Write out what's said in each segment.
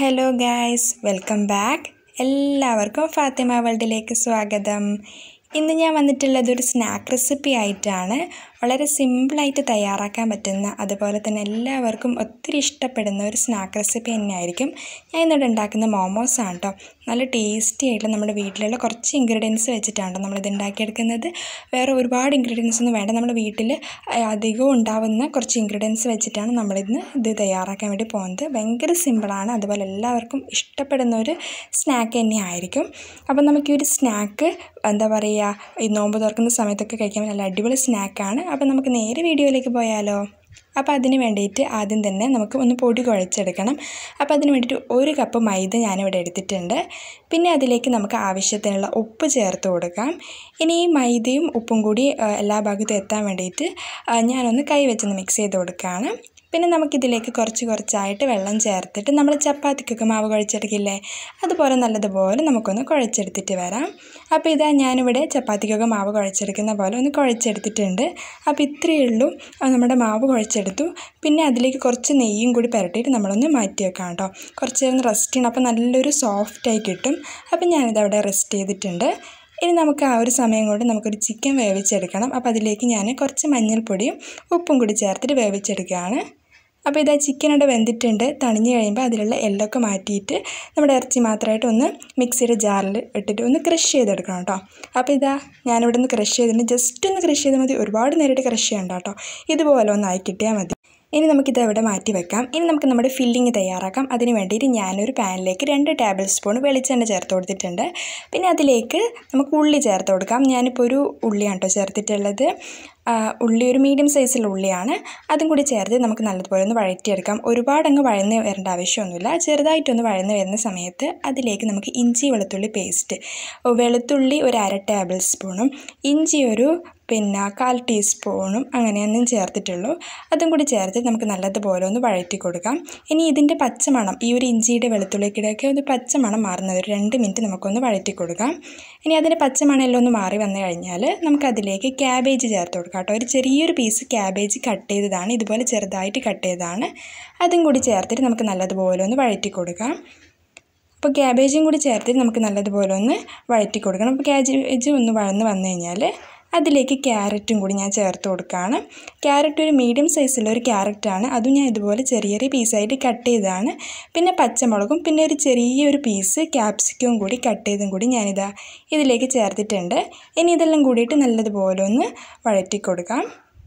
hello guys welcome back എല്ലാവർക്കും ഫാത്തിമ വേൾഡിലേക്ക് സ്വാഗതം ഇന്ന് ഞാൻ വന്നിട്ടുള്ളത് ഒരു സ്നാക്ക് റെസിപ്പി ആയിട്ടാണ് വളരെ സിമ്പിളായിട്ട് തയ്യാറാക്കാൻ പറ്റുന്ന അതുപോലെ തന്നെ എല്ലാവർക്കും ഒത്തിരി ഇഷ്ടപ്പെടുന്ന ഒരു സ്നാക്ക് റെസിപ്പി തന്നെയായിരിക്കും ഞാൻ ഇന്നിവിടെ ഉണ്ടാക്കുന്ന മോമോസ് ആണ് കേട്ടോ നല്ല ടേസ്റ്റി ആയിട്ടുള്ള നമ്മുടെ വീട്ടിലുള്ള കുറച്ച് ഇൻഗ്രീഡിയൻസ് വെച്ചിട്ടാണ് ട്ടോ നമ്മളിത് ഉണ്ടാക്കിയെടുക്കുന്നത് വേറെ ഒരുപാട് ഇൻഗ്രീഡിയൻസ് ഒന്നും വേണ്ട നമ്മുടെ വീട്ടിൽ അധികവും ഉണ്ടാവുന്ന കുറച്ച് ഇൻഗ്രീഡിയൻസ് വെച്ചിട്ടാണ് നമ്മളിന്ന് ഇത് തയ്യാറാക്കാൻ വേണ്ടി പോകുന്നത് ഭയങ്കര സിമ്പിളാണ് അതുപോലെ എല്ലാവർക്കും ഇഷ്ടപ്പെടുന്ന ഒരു സ്നാക്ക് തന്നെയായിരിക്കും അപ്പം നമുക്ക് ഈ ഒരു സ്നാക്ക് എന്താ പറയുക ഈ നോമ്പ് തുറക്കുന്ന സമയത്തൊക്കെ കഴിക്കാൻ നല്ല അടിപൊളി സ്നാക്കാണ് അപ്പം നമുക്ക് നേരെ വീഡിയോയിലേക്ക് പോയാലോ അപ്പോൾ അതിന് വേണ്ടിയിട്ട് ആദ്യം തന്നെ നമുക്ക് ഒന്ന് പൊടി കുഴച്ചെടുക്കണം അപ്പോൾ അതിന് വേണ്ടിയിട്ട് ഒരു കപ്പ് മൈദ ഞാനിവിടെ എടുത്തിട്ടുണ്ട് പിന്നെ അതിലേക്ക് നമുക്ക് ആവശ്യത്തിനുള്ള ഉപ്പ് ചേർത്ത് കൊടുക്കാം ഇനി ഈ മൈദയും ഉപ്പും കൂടി ആ, എല്ലാ ഭാഗത്തും എത്താൻ വേണ്ടിയിട്ട് ആ, ഞാനൊന്ന് കൈ വെച്ചൊന്ന് മിക്സ് ചെയ്ത് കൊടുക്കുകയാണ് പിന്നെ നമുക്കിതിലേക്ക് കുറച്ച് കുറച്ചായിട്ട് വെള്ളം ചേർത്തിട്ട് നമ്മൾ ചപ്പാത്തിക്കൊക്കെ മാവ് കുഴച്ചെടുക്കില്ലേ അതുപോലെ നല്ലതുപോലെ നമുക്കൊന്ന് കുഴച്ചെടുത്തിട്ട് വരാം അപ്പോൾ ഇതാ ഞാനിവിടെ ചപ്പാത്തിക്കൊക്കെ മാവ് കുഴച്ചെടുക്കുന്ന പോലെ ഒന്ന് കുഴച്ചെടുത്തിട്ടുണ്ട് അപ്പോൾ ഇത്രയേ ഉള്ളൂ ആ, നമ്മുടെ മാവ് കുഴച്ചെടുത്തു പിന്നെ അതിലേക്ക് കുറച്ച് നെയ്യും കൂടി പുരട്ടിയിട്ട് നമ്മളൊന്ന് മാറ്റി വെക്കാം കേട്ടോ കുറച്ച് നേരം റെസ്റ്റ് ചെയ്യണം അപ്പോൾ നല്ലൊരു സോഫ്റ്റായി കിട്ടും അപ്പോൾ ഞാനിത് അവിടെ റെസ്റ്റ് ചെയ്തിട്ടുണ്ട് ഇനി നമുക്ക് ആ ഒരു സമയം കൊണ്ട് നമുക്കൊരു ചിക്കൻ വേവിച്ചെടുക്കണം അപ്പോൾ അതിലേക്ക് ഞാൻ കുറച്ച് മഞ്ഞൾപ്പൊടിയും ഉപ്പും കൂടി ചേർത്തിട്ട് വേവിച്ചെടുക്കുകയാണ് അപ്പോൾ ഇതാ ചിക്കൻ ഇവിടെ വെന്തിട്ടുണ്ട് തണിഞ്ഞ് കഴിയുമ്പോൾ അതിലുള്ള എല്ലൊക്കെ മാറ്റിയിട്ട് നമ്മുടെ ഇറച്ചി മാത്രമായിട്ട് ഒന്ന് മിക്സിയുടെ ജാറിൽ ഇട്ടിട്ട് ഒന്ന് ക്രഷ് ചെയ്തെടുക്കണം കേട്ടോ അപ്പോൾ ഇതാ ഞാനിവിടെ നിന്ന് ക്രഷ് ചെയ്തിട്ട് ജസ്റ്റ് ഒന്ന് ക്രഷ് ചെയ്താൽ മതി ഒരുപാട് നേരിട്ട് ക്രഷ് ചെയ്യണ്ട കേട്ടോ ഇതുപോലെ ഒന്ന് ആയി കിട്ടിയാൽ മതി ഇനി നമുക്കിത് ഇവിടെ മാറ്റി വെക്കാം ഇനി നമുക്ക് നമ്മുടെ ഫില്ലിങ് തയ്യാറാക്കാം അതിന് വേണ്ടിയിട്ട് ഞാനൊരു പാനിലേക്ക് രണ്ട് ടേബിൾ സ്പൂൺ വെളിച്ചെണ്ണ ചേർത്ത് കൊടുത്തിട്ടുണ്ട് പിന്നെ അതിലേക്ക് നമുക്ക് ഉള്ളി ചേർത്ത് കൊടുക്കാം ഞാനിപ്പോൾ ഒരു ഉള്ളിയാണ് കേട്ടോ ചേർത്തിട്ടുള്ളത് ആ, ഉള്ളി ഒരു മീഡിയം സൈസിലുള്ള ഉള്ളിയാണ് അതും കൂടി ചേർത്ത് നമുക്ക് നല്ലതുപോലെ ഒന്ന് വഴറ്റിയെടുക്കാം ഒരുപാട് അങ്ങ് വഴന്ന് വരേണ്ട ആവശ്യമൊന്നുമില്ല ചെറുതായിട്ടൊന്ന് വഴന്ന് വരുന്ന സമയത്ത് അതിലേക്ക് നമുക്ക് ഇഞ്ചി വെളുത്തുള്ളി പേസ്റ്റ് വെളുത്തുള്ളി ഒരു അര ടേബിൾ സ്പൂണും ഇഞ്ചി ഒരു പിന്നെ കാൽ ടീസ്പൂണും അങ്ങനെയൊന്നും ചേർത്തിട്ടുള്ളൂ അതും കൂടി ചേർത്ത് നമുക്ക് നല്ലതുപോലെ ഒന്ന് വഴറ്റി കൊടുക്കാം ഇനി ഇതിൻ്റെ പച്ചമണം ഈ ഒരു ഇഞ്ചിയുടെ വെളുത്തുള്ളിക്കിടയൊക്കെ ഒരു പച്ചമണം മാറുന്നത് ഒരു രണ്ട് മിനിറ്റ് നമുക്കൊന്ന് വഴറ്റി കൊടുക്കാം ഇനി അതിൻ്റെ പച്ചമണം എല്ലാം ഒന്ന് മാറി വന്നു കഴിഞ്ഞാൽ നമുക്കതിലേക്ക് ക്യാബേജ് ചേർത്ത് കൊടുക്കാം കേട്ടോ ഒരു ചെറിയൊരു പീസ് ക്യാബേജ് കട്ട് ചെയ്തതാണ് ഇതുപോലെ ചെറുതായിട്ട് കട്ട് ചെയ്തതാണ് അതും കൂടി ചേർത്തിട്ട് നമുക്ക് നല്ലതുപോലെ ഒന്ന് വഴറ്റി കൊടുക്കാം അപ്പോൾ ക്യാബേജും കൂടി ചേർത്തിട്ട് നമുക്ക് നല്ലതുപോലെ ഒന്ന് വഴറ്റി കൊടുക്കണം അപ്പോൾ ക്യാബേജ് ഒന്ന് വഴന്ന് വന്നു കഴിഞ്ഞാൽ അതിലേക്ക് ക്യാരറ്റും കൂടി ഞാൻ ചേർത്ത് കൊടുക്കുകയാണ് ക്യാരറ്റ് ഒരു മീഡിയം സൈസുള്ള ഒരു ക്യാരറ്റാണ് അതും ഞാൻ ഇതുപോലെ ചെറിയ ചെറിയ പീസായിട്ട് കട്ട് ചെയ്തതാണ് പിന്നെ പച്ചമുളകും പിന്നെ ഒരു ചെറിയൊരു പീസ് ക്യാപ്സിക്കവും കൂടി കട്ട് ചെയ്തും കൂടി ഞാനിതാ ഇതിലേക്ക് ചേർത്തിട്ടുണ്ട് ഇനി ഇതെല്ലാം കൂടിയിട്ട് നല്ലതുപോലെ ഒന്ന് വഴറ്റി കൊടുക്കാം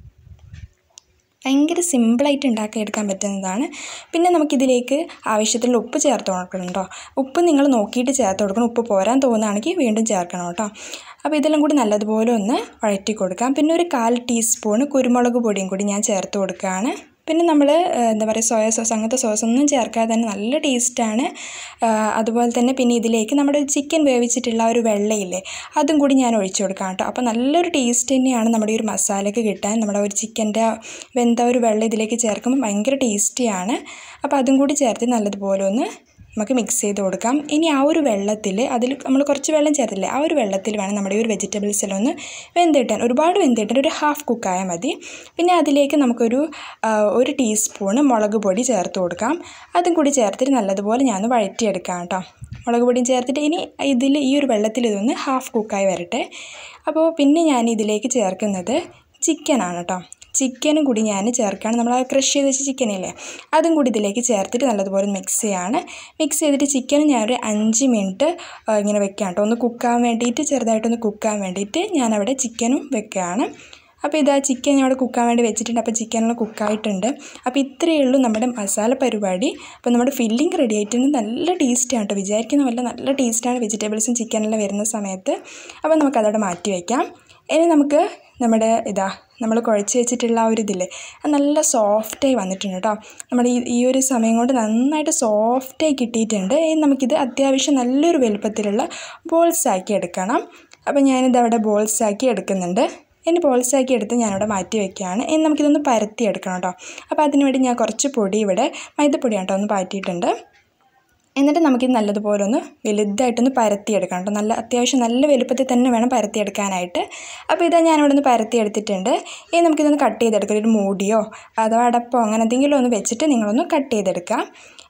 ഭയങ്കര സിമ്പിളായിട്ട് ഉണ്ടാക്കിയെടുക്കാൻ പറ്റുന്നതാണ് പിന്നെ നമുക്കിതിലേക്ക് ആവശ്യത്തിനുള്ള ഉപ്പ് ചേർത്ത് കൊടുക്കണം കേട്ടോ ഉപ്പ് നിങ്ങൾ നോക്കിയിട്ട് ചേർത്ത് കൊടുക്കണം ഉപ്പ് പോരാൻ തോന്നുകയാണെങ്കിൽ വീണ്ടും ചേർക്കണം കേട്ടോ അപ്പോൾ ഇതെല്ലാം കൂടി നല്ലതുപോലെ ഒന്ന് വഴറ്റി കൊടുക്കാം പിന്നെ ഒരു കാൽ ടീസ്പൂണ് കുരുമുളക് പൊടിയും കൂടി ഞാൻ ചേർത്ത് കൊടുക്കുകയാണ് പിന്നെ നമ്മൾ എന്താ പറയുക സോയ സോസ് അങ്ങനത്തെ സോസ് ഒന്നും ചേർക്കാതെ തന്നെ നല്ല ടേസ്റ്റാണ് അതുപോലെ തന്നെ പിന്നെ ഇതിലേക്ക് നമ്മുടെ ചിക്കൻ വേവിച്ചിട്ടുള്ള ആ ഒരു വെള്ളയില്ലേ അതും കൂടി ഞാൻ ഒഴിച്ചു കൊടുക്കാം കേട്ടോ അപ്പോൾ നല്ലൊരു ടേസ്റ്റ് തന്നെയാണ് നമ്മുടെ ഈ ഒരു മസാലയ്ക്ക് കിട്ടാൻ നമ്മുടെ ഒരു ചിക്കൻ്റെ വെന്ത ഒരു വെള്ളം ഇതിലേക്ക് ചേർക്കുമ്പോൾ ഭയങ്കര ടേസ്റ്റിയാണ് അപ്പോൾ അതും കൂടി ചേർത്ത് നല്ലതുപോലെ ഒന്ന് നമുക്ക് മിക്സ് ചെയ്ത് കൊടുക്കാം ഇനി ആ ഒരു വെള്ളത്തിൽ അതിൽ നമ്മൾ കുറച്ച് വെള്ളം ചേർത്തില്ലേ ആ ഒരു വെള്ളത്തിൽ വേണം നമ്മുടെ ഈ ഒരു വെജിറ്റബിൾസ് എല്ലാം ഒന്ന് വെന്തിട്ടാൻ ഒരുപാട് വെന്തിട്ടാൻ ഒരു ഹാഫ് കുക്കായാൽ മതി പിന്നെ അതിലേക്ക് നമുക്കൊരു ആ, ഒരു ടീസ്പൂണ് മുളക് പൊടി ചേർത്ത് കൊടുക്കാം അതും കൂടി ചേർത്തിട്ട് നല്ലതുപോലെ ഞാൻ വഴറ്റിയെടുക്കാം കേട്ടോ മുളക് പൊടിയും ചേർത്തിട്ട് ഇനി ഇതിൽ ഈ ഒരു വെള്ളത്തിൽ ഇതൊന്ന് ഹാഫ് കുക്കായി വരട്ടെ അപ്പോൾ പിന്നെ ഞാൻ ഇതിലേക്ക് ചേർക്കുന്നത് ചിക്കനാണ് കേട്ടോ ചിക്കനും കൂടി ഞാൻ ചേർക്കുകയാണ് നമ്മൾ ആ ക്രഷ് ചെയ്ത് വെച്ച ചിക്കനില്ലേ അതും കൂടി ഇതിലേക്ക് ചേർത്തിട്ട് നല്ലതുപോലെ മിക്സ് ചെയ്യാണ് മിക്സ് ചെയ്തിട്ട് ചിക്കനും ഞാനൊരു അഞ്ച് മിനിറ്റ് ആ, ഇങ്ങനെ വെക്കാം കേട്ടോ ഒന്ന് കുക്കാൻ വേണ്ടിയിട്ട് ചെറുതായിട്ടൊന്ന് കുക്കാൻ വേണ്ടിയിട്ട് ഞാനവിടെ ചിക്കനും വെക്കുകയാണ് അപ്പോൾ ഇതാ ചിക്കൻ ഞാൻ അവിടെ കുക്കാൻ വേണ്ടി വെച്ചിട്ടുണ്ട് അപ്പോൾ ചിക്കനെല്ലാം കുക്കായിട്ടുണ്ട് അപ്പോൾ ഇത്രയേ ഉള്ളൂ നമ്മുടെ മസാല പരിപാടി അപ്പോൾ നമ്മുടെ ഫില്ലിംഗ് റെഡി ആയിട്ടുണ്ട് നല്ല ടേസ്റ്റാണ് കേട്ടോ വിചാരിക്കുന്ന പോലെ നല്ല ടേസ്റ്റാണ് വെജിറ്റബിൾസും ചിക്കനെല്ലാം വരുന്ന സമയത്ത് അപ്പോൾ നമുക്കതവിടെ മാറ്റി വയ്ക്കാം ഇനി നമുക്ക് നമ്മുടെ ഇതാ നമ്മൾ കുഴച്ച് വെച്ചിട്ടുള്ള ആ ഒരു ഇതില്ലേ അത് നല്ല സോഫ്റ്റായി വന്നിട്ടുണ്ട് കേട്ടോ നമ്മുടെ ഈ ഈ ഒരു സമയം കൊണ്ട് നന്നായിട്ട് സോഫ്റ്റായി കിട്ടിയിട്ടുണ്ട് ഇനി നമുക്കിത് അത്യാവശ്യം നല്ലൊരു വലുപ്പത്തിലുള്ള ബോൾസ് ആക്കി എടുക്കണം അപ്പോൾ ഞാനിത് അവിടെ ബോൾസ് ആക്കി എടുക്കുന്നുണ്ട് ഇനി ബോൾസ് ആക്കി എടുത്ത് ഞാനിവിടെ മാറ്റി വെക്കുകയാണ് ഇനി നമുക്കിതൊന്ന് പരത്തി എടുക്കണം കേട്ടോ അപ്പോൾ അതിന് വേണ്ടി ഞാൻ കുറച്ച് പൊടി ഇവിടെ മൈദപ്പൊടിയാണ് കേട്ടോ ഒന്ന് പാറ്റിയിട്ടുണ്ട് എന്നിട്ട് നമുക്കിത് നല്ലതുപോലെ ഒന്ന് വലുതായിട്ടൊന്ന് പരത്തിയെടുക്കണം കേട്ടോ നല്ല അത്യാവശ്യം നല്ല വലുപ്പത്തിൽ തന്നെ വേണം പരത്തിയെടുക്കാനായിട്ട് അപ്പോൾ ഇതാ ഞാനിവിടെ നിന്ന് പരത്തിയെടുത്തിട്ടുണ്ട് ഇനി നമുക്കിതൊന്ന് കട്ട് ചെയ്തെടുക്കാം ഒരു മൂടിയോ അഥവാ അടപ്പോ അങ്ങനെ എന്തെങ്കിലും ഒന്ന് വെച്ചിട്ട് നിങ്ങളൊന്ന് കട്ട് ചെയ്തെടുക്കാം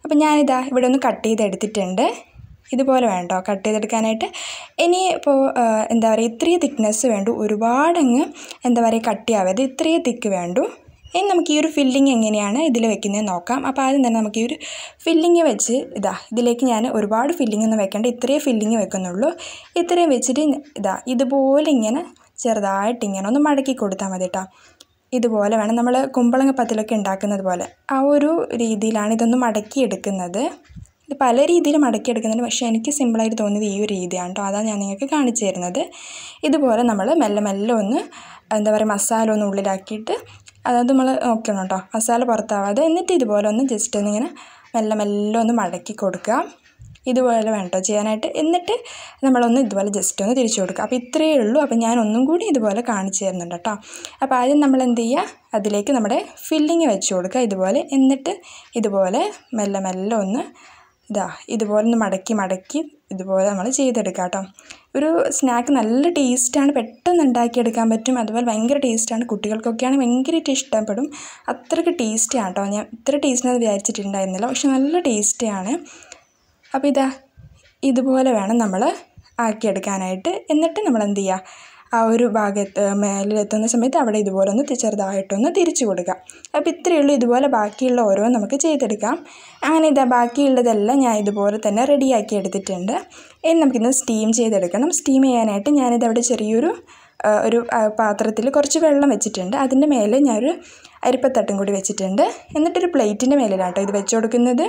അപ്പോൾ ഞാനിതാ ഇവിടെ ഒന്ന് കട്ട് ചെയ്തെടുത്തിട്ടുണ്ട് ഇതുപോലെ വേണ്ടോ കട്ട് ചെയ്തെടുക്കാനായിട്ട് ഇനി ഇപ്പോൾ എന്താ പറയുക ഇത്രയും തിക്നെസ് വേണ്ടു ഒരുപാടങ്ങ് എന്താ പറയുക കട്ടിയാവരുത് ഇത്രയും തിക്ക് വേണ്ടു ഇനി നമുക്ക് ഈ ഒരു ഫില്ലിങ് എങ്ങനെയാണ് ഇതിൽ വെക്കുന്നത് നോക്കാം അപ്പോൾ ആദ്യം തന്നെ നമുക്ക് ഈ ഒരു ഫില്ലിങ് വെച്ച് ഇതാ ഇതിലേക്ക് ഞാൻ ഒരുപാട് ഫില്ലിംഗ് ഒന്നും വെക്കേണ്ട ഇത്രയും ഫില്ലിങ് വെക്കുന്നുള്ളൂ ഇത്രയും വെച്ചിട്ട് ഇതാ ഇതുപോലെ ഇങ്ങനെ ചെറുതായിട്ട് ഇങ്ങനെ ഒന്ന് മടക്കി കൊടുത്താൽ മതി കേട്ടോ ഇതുപോലെ വേണം നമ്മൾ കുമ്പളങ്ങ പത്തിലൊക്കെ ഉണ്ടാക്കുന്നത് പോലെ ആ ഒരു രീതിയിലാണ് ഇതൊന്ന് മടക്കി എടുക്കുന്നത് ഇത് പല രീതിയിൽ മടക്കി എടുക്കുന്നുണ്ട് പക്ഷേ എനിക്ക് സിമ്പിളായിട്ട് തോന്നിയത് ഈ ഒരു രീതിയാണ് കേട്ടോ അതാണ് ഞാൻ നിങ്ങൾക്ക് കാണിച്ചു തരുന്നത് ഇതുപോലെ നമ്മൾ മെല്ലെ മെല്ലെ ഒന്ന് എന്താ പറയുക മസാല ഒന്ന് ഉള്ളിലാക്കിയിട്ട് അതായത് നമ്മൾ നോക്കണം കേട്ടോ മസാല പുറത്താവാതെ എന്നിട്ട് ഇതുപോലെ ഒന്ന് ജസ്റ്റ് ഒന്ന് ഇങ്ങനെ മെല്ലെ മെല്ലെ ഒന്ന് മടക്കി കൊടുക്കുക ഇതുപോലെ വേണ്ട ചെയ്യാനായിട്ട് എന്നിട്ട് നമ്മളൊന്ന് ഇതുപോലെ ജസ്റ്റ് ഒന്ന് തിരിച്ചു കൊടുക്കുക അപ്പോൾ ഇത്രയേ ഉള്ളൂ അപ്പോൾ ഞാൻ ഒന്നും കൂടി ഇതുപോലെ കാണിച്ചു തരുന്നുണ്ട് കേട്ടോ അപ്പോൾ ആദ്യം നമ്മൾ എന്ത് ചെയ്യുക അതിലേക്ക് നമ്മുടെ ഫില്ലിങ് വെച്ച് കൊടുക്കുക ഇതുപോലെ എന്നിട്ട് ഇതുപോലെ മെല്ലെ മെല്ലെ ഒന്ന് ഇതാ ഇതുപോലെ ഒന്ന് മടക്കി മടക്കി ഇതുപോലെ നമ്മൾ ചെയ്തെടുക്കുക കേട്ടോ ഒരു സ്നാക്ക് നല്ല ടേസ്റ്റാണ് പെട്ടെന്ന് ഉണ്ടാക്കിയെടുക്കാൻ പറ്റും അതുപോലെ ഭയങ്കര ടേസ്റ്റാണ് കുട്ടികൾക്കൊക്കെയാണ് ഭയങ്കരമായിട്ട് ഇഷ്ടപ്പെടും അത്രയ്ക്ക് ടേസ്റ്റിയാണ് കേട്ടോ ഞാൻ ഇത്ര ടേസ്റ്റിനത് വിചാരിച്ചിട്ടുണ്ടായിരുന്നില്ല പക്ഷെ നല്ല ടേസ്റ്റിയാണ് അപ്പോൾ ഇതാ ഇതുപോലെ വേണം നമ്മൾ ആക്കിയെടുക്കാനായിട്ട് എന്നിട്ട് നമ്മൾ എന്ത് ചെയ്യുക ആ ഒരു ഭാഗത്ത് മേലിലെത്തുന്ന സമയത്ത് അവിടെ ഇതുപോലെ ഒന്ന് ചെറുതായിട്ടൊന്ന് തിരിച്ചു കൊടുക്കുക അപ്പോൾ ഇത്രയേ ഉള്ളൂ ഇതുപോലെ ബാക്കിയുള്ള ഓരോ നമുക്ക് ചെയ്തെടുക്കാം അങ്ങനെ ഇതാ ബാക്കിയുള്ളതെല്ലാം ഞാൻ ഇതുപോലെ തന്നെ റെഡിയാക്കി എടുത്തിട്ടുണ്ട് ഇനി നമുക്കിന്ന് സ്റ്റീം ചെയ്തെടുക്കണം സ്റ്റീം ചെയ്യാനായിട്ട് ഞാനിതവിടെ ചെറിയൊരു ഒരു പാത്രത്തിൽ കുറച്ച് വെള്ളം വെച്ചിട്ടുണ്ട് അതിൻ്റെ മേലെ ഞാനൊരു അരിപ്പത്തട്ടും കൂടി വെച്ചിട്ടുണ്ട് എന്നിട്ടൊരു പ്ലേറ്റിൻ്റെ മേലിലാട്ടോ ഇത് വെച്ച് കൊടുക്കുന്നത്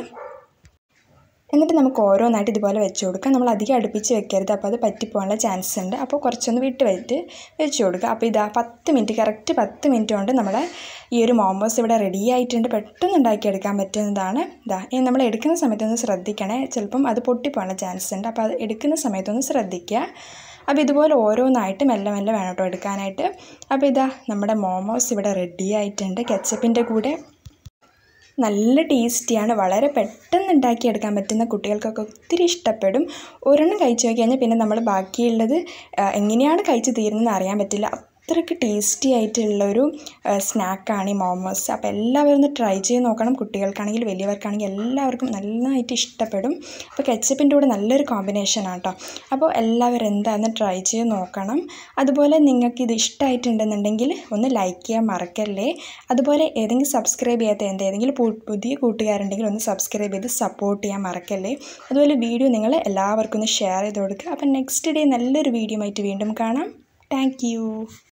എന്നിട്ട് നമുക്ക് ഓരോന്നായിട്ട് ഇതുപോലെ വെച്ച് കൊടുക്കാം നമ്മൾ അധികം അടുപ്പിച്ച് വെക്കരുത് അപ്പോൾ അത് പറ്റിപ്പോകാനുള്ള ചാൻസ് ഉണ്ട് അപ്പോൾ കുറച്ചൊന്ന് വിട്ട് വെച്ച് വെച്ച് കൊടുക്കുക അപ്പോൾ ഇതാ പത്ത് മിനിറ്റ് കറക്റ്റ് പത്ത് മിനിറ്റ് കൊണ്ട് നമ്മുടെ ഈ ഒരു മോമോസ് ഇവിടെ റെഡി ആയിട്ടുണ്ട് പെട്ടെന്ന് ഉണ്ടാക്കിയെടുക്കാൻ പറ്റുന്നതാണ് ഇതാ ഇനി നമ്മൾ എടുക്കുന്ന സമയത്തൊന്ന് ശ്രദ്ധിക്കണേ ചിലപ്പം അത് പൊട്ടിപ്പോകാനുള്ള ചാൻസ് ഉണ്ട് അപ്പോൾ അത് എടുക്കുന്ന സമയത്തൊന്ന് ശ്രദ്ധിക്കുക അപ്പോൾ ഇതുപോലെ ഓരോന്നായിട്ട് മെല്ലെ മെല്ലെ വേണം കേട്ടോ എടുക്കാനായിട്ട് അപ്പോൾ ഇതാ നമ്മുടെ മോമോസ് ഇവിടെ റെഡി ആയിട്ടുണ്ട് കെച്ചപ്പിൻ്റെ കൂടെ നല്ല ടേസ്റ്റിയാണ് വളരെ പെട്ടെന്ന് ഉണ്ടാക്കിയെടുക്കാൻ പറ്റുന്ന കുട്ടികൾക്കൊക്കെ ഒത്തിരി ഇഷ്ടപ്പെടും ഒരെണ്ണം കഴിച്ചു നോക്കി കഴിഞ്ഞാൽ പിന്നെ നമ്മൾ ബാക്കിയുള്ളത് എങ്ങനെയാണ് കഴിച്ച് തീരുന്നതെന്ന് അറിയാൻ പറ്റില്ല അത്രയ്ക്ക് ടേസ്റ്റി ആയിട്ടുള്ളൊരു സ്നാക്കാണ് ഈ മോമോസ് അപ്പോൾ എല്ലാവരും ഒന്ന് ട്രൈ ചെയ്ത് നോക്കണം കുട്ടികൾക്കാണെങ്കിൽ വലിയവർക്കാണെങ്കിൽ എല്ലാവർക്കും നന്നായിട്ട് ഇഷ്ടപ്പെടും അപ്പോൾ കെച്ചപ്പിൻ്റെ കൂടെ നല്ലൊരു കോമ്പിനേഷനാണ് കേട്ടോ അപ്പോൾ എല്ലാവരും എന്താണെന്ന് ട്രൈ ചെയ്ത് നോക്കണം അതുപോലെ നിങ്ങൾക്ക് ഇത് ഇഷ്ടമായിട്ടുണ്ടെന്നുണ്ടെങ്കിൽ ഒന്ന് ലൈക്ക് ചെയ്യാൻ മറക്കല്ലേ അതുപോലെ ഏതെങ്കിലും സബ്സ്ക്രൈബ് ചെയ്യാത്ത എന്തെങ്കിലും പുതിയ കൂട്ടുകാരുണ്ടെങ്കിൽ ഒന്ന് സബ്സ്ക്രൈബ് ചെയ്ത് സപ്പോർട്ട് ചെയ്യാൻ മറക്കല്ലേ അതുപോലെ വീഡിയോ നിങ്ങൾ എല്ലാവർക്കും ഒന്ന് ഷെയർ ചെയ്ത് കൊടുക്കുക അപ്പോൾ നെക്സ്റ്റ് ഡേ നല്ലൊരു വീഡിയോ ആയിട്ട് വീണ്ടും കാണാം താങ്ക്